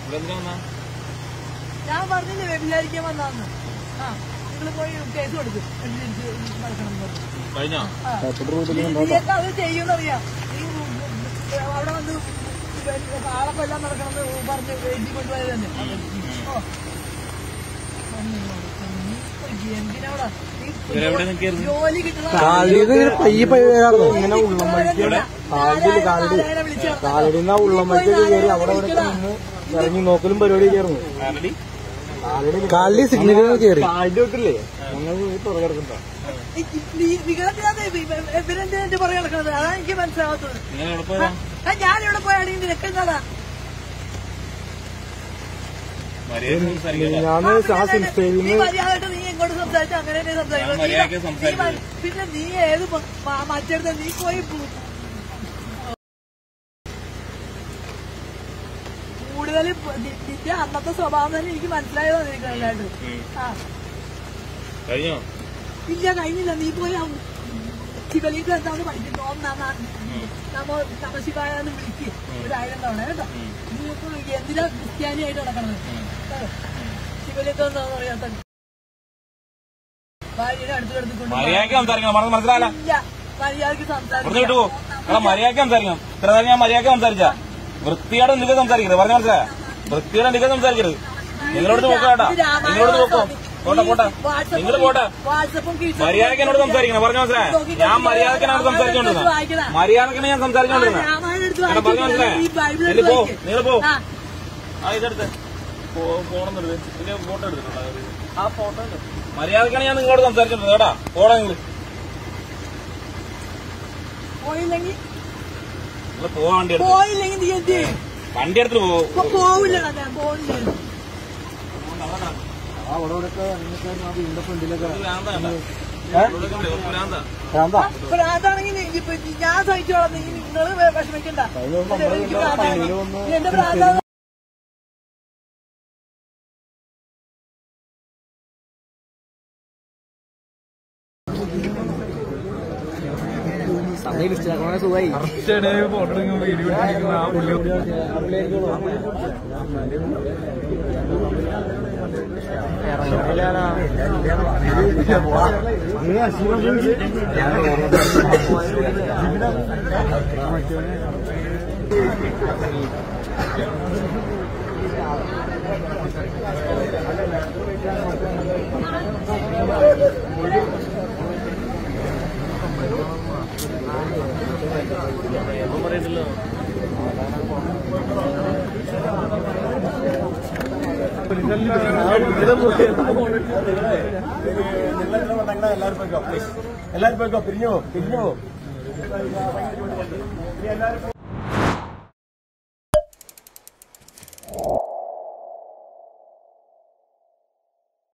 ഇതെന്തിനാ വന്നാ? ഞാൻ പറഞ്ഞില്ലേ വ്യഭിചാരിക്കാൻ വന്നാന്ന് ആ നിങ്ങൾ പോയി കേസ് കൊടുക്കും വ്യഭിചരിച്ച് നടക്കണം എന്ന് പറഞ്ഞു. കഴിഞ്ഞോ ആ. നീ- നീയൊക്കെ അത് ചെയ്യുന്നറിയാം നീ അവിടെ വന്ന് ആളെ കൊല്ലാൻ നടക്കണമെന്ന് പറഞ്ഞ് എഴുതി കൊണ്ടുപോയത് തന്നെ ഓ. എന്തിനാടാ നീ ഇവരെവിടെ നിൽക്കായിരുന്നു? ജോലി കിട്ടുന്ന കാലിന്ന് ഇങ്ങനെ പയ്യെ പയ്യെ കയറുന്നു. ഇങ്ങനെ ഉള്ളം ഇവിടെ കാലില് കാലില് ആരായാലും വിളിച്ച് നടക്കണം. കാലിടുന്ന ഉള്ളമ്പഴത്തേക്ക് കയറി അവിടെ ഇവിടെ നിന്ന് ഇറങ്ങി നോക്കലും പരിപാടി കയറുന്നു ആരടി കാലില് സിഗ്നൽ കയറി കാലിന്റെ വെക്കില്ലേ ഞങ്ങൾ പുറകെ കിടക്കണ്ട വികടത്തിനകത്ത് ഇവരെന്തിനാ എന്റെ പുറകെ നടക്കുന്നത് അതാണ് എനിക്ക് മനസ്സിലാവാത്തത് നിങ്ങൾ എവിടെ പോയതാ ആ, ഞാനിവിടെ പോയാണ് നിനക്ക് എന്നതാ മര്യാദ സംസാരിക്കില്ല ഞാൻ ആ സിൻസ്റ്റയിൽ നീ മര്യാദയായിട്ട് നീ എങ്ങോട്ട് സംസാരിച്ചു അങ്ങനെ തന്നെ സംസാരിക്കും. ഞാൻ മര്യാദയ്ക്ക് നീ- സംസാരിച്ചത്. നീ മ- പിന്നെ നീ ഏത് മ- മ- മറ്റേടത്ത് നീ പോയി പു- കൂടുതൽ നിന്റെ അന്നത്തെ സ്വഭാവം തന്നെ എനിക്ക് മനസ്സിലായതോ നിനക്ക് നല്ലതായിട്ട് ഉം. ആ കഴിഞ്ഞോ ഇല്ല കഴിഞ്ഞില്ല നീ പോയി ആ ശിവലിംഗം എന്താന്ന് പഠിക്കുന്നു ഓം നമ നമോ നമശിവായ എന്ന് വിളിക്ക് ഒരായിരം തവണ കേട്ടോ നീ ഇപ്പൊ എന്തിനാ ക്രിസ്ത്യാനിയായിട്ട് നടക്കണത് കേട്ടോ? ശിവലിംഗം എന്താന്ന് അറിയാത്ത ഭാര്യയുടെ അടുത്ത് കിടത്തിക്കൊണ്ട് മര്യാദയ്ക്ക് സംസാരിക്കണം പറഞ്ഞത് മനസ്സിലായില്ല ഇല്ല മര്യാദക്ക് പുറത്ത് വിട്ടു പോ സംസാരിക്കും എടാ മര്യാദയ്ക്ക് സംസാരിക്കണം ഇത്ര നേരം ഞാൻ മര്യാദയ്ക്ക് സംസാരിച്ച വൃത്തിയോടെ നിങ്ങൾ സംസാരിക്കരുത് പറഞ്ഞ മനസ്സിലായ വൃത്തിയോടെ നിങ്ങൾ സംസാരിക്കരുത് നിങ്ങളോട് പോക്കോ കേട്ടാ നിങ്ങളോട് പോക്കോ പോട്ടെ പോട്ടെ നിങ്ങൾ പോട്ടെ വാട്സപ്പും മര്യാദയ്ക്ക് എന്നോട് സംസാരിക്കണം പറഞ്ഞ മനസ്സിലായ ഞാൻ മര്യാദയ്ക്ക് എന്നോട് സംസാരിച്ചോണ്ടിരുന്നത് മര്യാദക്കാണ് ഞാൻ സംസാരിച്ചോണ്ടിരുന്നത് എടാ പറഞ്ഞ മനസ്സിലായ നിങ്ങൾ പോ നിങ്ങൾ പോ ആ ഇതെടുത്ത് ഫോണം എടുത്ത് ഇതിന്റെ ഫോട്ടോ എടുത്തിട്ടുണ്ടോ ആ ഫോട്ടോ മര്യാദക്കാണ് ഞാൻ നിങ്ങളോട് സംസാരിച്ചോണ്ടിരുന്നത് കേട്ടാ പോടാ നിങ്ങൾ പോയില്ലെങ്കിൽ നിങ്ങൾ പോവാൻ വണ്ടി എടുത്ത് പോയില്ലെങ്കിൽ നീ എന്ത് ചെയ്യും? വണ്ടി എടുത്തിട്ട് പോ ഇപ്പൊ പോവില്ലടാ ഞാൻ പോവില്ല അവിടെ ഇവിടെ വീടിന്റെ ഫ്രണ്ടിലൊക്കെ ഭ്രാന്താ കേട്ടാ. ഇവിടെ ഒക്കെ ഉണ്ട്, ഭ്രാന്താ. ഭ്രാന്താ അതാണെങ്കിൽ ഇപ്പൊ ഞാൻ സഹിച്ചോളാം നീ നിങ്ങള് വിഷമിക്കണ്ട കഴിഞ്ഞ ദിവസം നമ്മുടെ എനിക്ക് വീടിന്റെ ഭ്രാന്താണ്. പള്ളിയിൽ വന്ന് നീ എന്റെ ഭ്രാന്താണ് സമയം മിസ്റ്റേക്കാണ് സുഖമായി എല്ലാരും പോയിക്കോ എല്ലാരും പോയിക്കോ പിരിഞ്ഞു പോ പിരിഞ്ഞു പോ